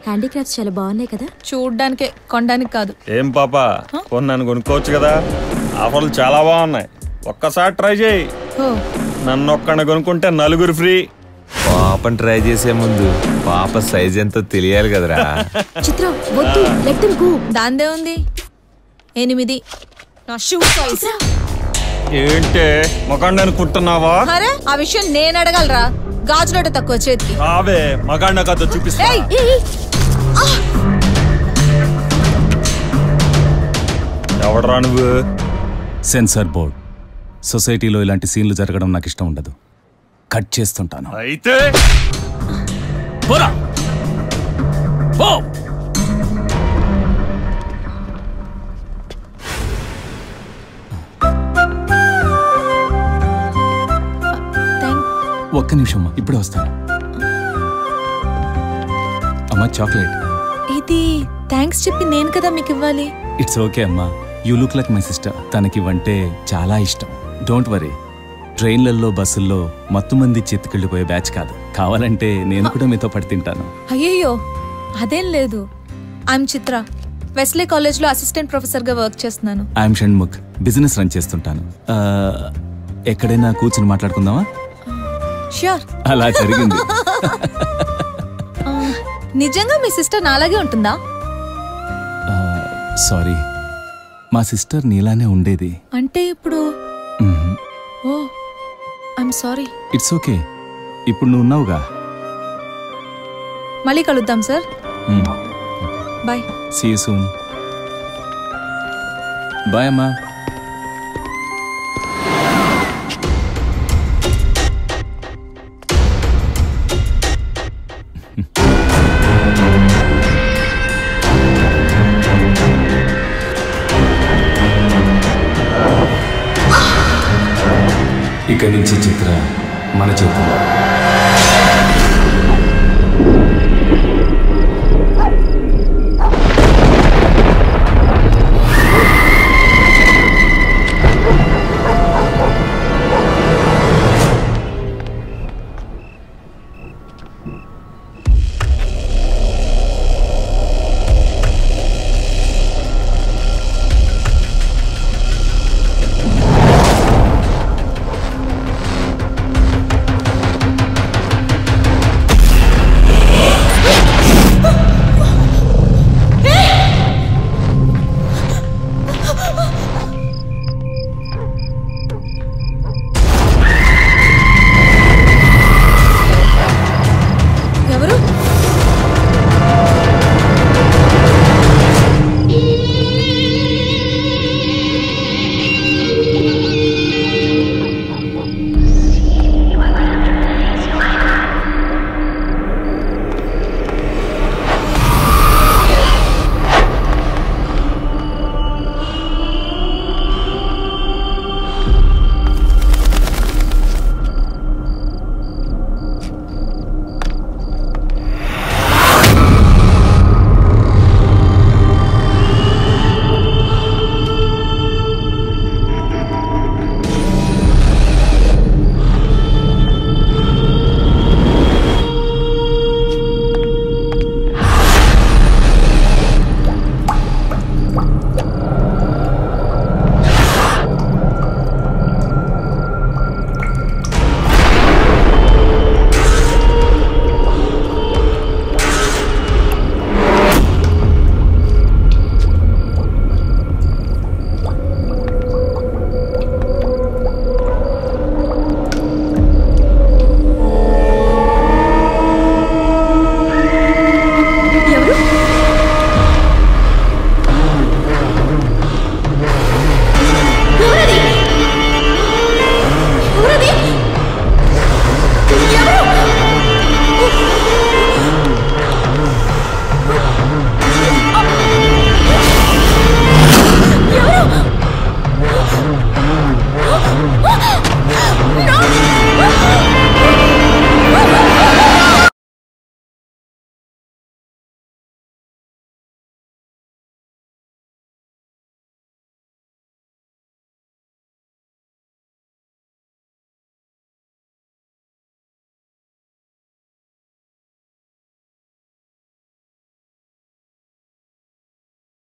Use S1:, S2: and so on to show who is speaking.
S1: handicrafts చాలా బాగున్నాయి కదా
S2: చూడ్డానికే కొనడానికి కాదు
S3: ఏం పాప కొన్నాను కొనుక్కోవచ్చు కదా ఆఫర్లు చాలా బాగున్నాయి ఒక్కసారి ట్రై చేయి
S2: ఓ
S3: నన్ను ఒక్కడిని కొనుక్కుంటే నలుగురు ఫ్రీ
S4: పాపని ట్రై చేసే ముందు పాప సైజ్ ఎంతో తెలియాలి కదరా
S1: చిత్ర వద్దు లెట్ దెమ్ గో
S2: దాందే ఉంది ఎనిమిది నా షూ సైజ్
S3: ఏంటే మగాడిని అనుకుంటున్నావా
S2: అరే ఆ విషయం నేను అడగలరా గాజులోట తక్కువ చేతికి
S3: రావే మగాడిన కథ చూపిస్తా
S2: ఏయ్
S3: ఎవడరా నువ్వు
S5: సెన్సార్ బోర్డ్ సొసైటీలో ఇలాంటి సీన్లు జరగడం నాకు ఇష్టం ఉండదు కట్ చేస్తుంటాను
S3: అయితే
S5: పోరా పో
S2: థ్యాంక్
S5: ఒక్క నిమిషం అమ్మా ఇప్పుడే వస్తాను అమ్మా చాక్లెట్
S2: ఇది థ్యాంక్స్ చెప్పి నేను కదా మీకు ఇవ్వాలి
S5: ఇట్స్ ఓకే అమ్మా you look like my sister తనకి వంటే చాలా ఇష్టం డోంట్ వరీ ట్రైన్లలో బస్సుల్లో మత్తు మంది చెత్తుకెళ్ళిపోయే బ్యాచ్ కాదు కావాలంటే నేను కూడా మీతో పడి తింటాను
S2: అయ్యయ్యో అదేం లేదు ఐఎమ్ చిత్ర వెస్లే కాలేజ్లో అసిస్టెంట్ ప్రొఫెసర్గా వర్క్ చేస్తున్నాను
S5: ఐఎమ్ షణ్ముఖ్ బిజినెస్ రన్ చేస్తుంటాను ఆ, ఎక్కడైనా కూర్చుని మాట్లాడుకుందామా
S2: ష్యూర్
S5: అలా జరిగింది
S2: నిజంగా మీ సిస్టర్ నాలాగే ఉంటుందా
S5: సారీ మా సిస్టర్ నీలానే ఉండేది
S2: అంటే ఇప్పుడు oh I'm sorry
S5: it's okay ఇప్పుడు నువ్వు ఉన్నావుగా
S2: మళ్ళీ కలుద్దాం sir bye
S5: see you soon bye అమ్మా ఇక నుంచి చిత్ర మన చేతుల్లో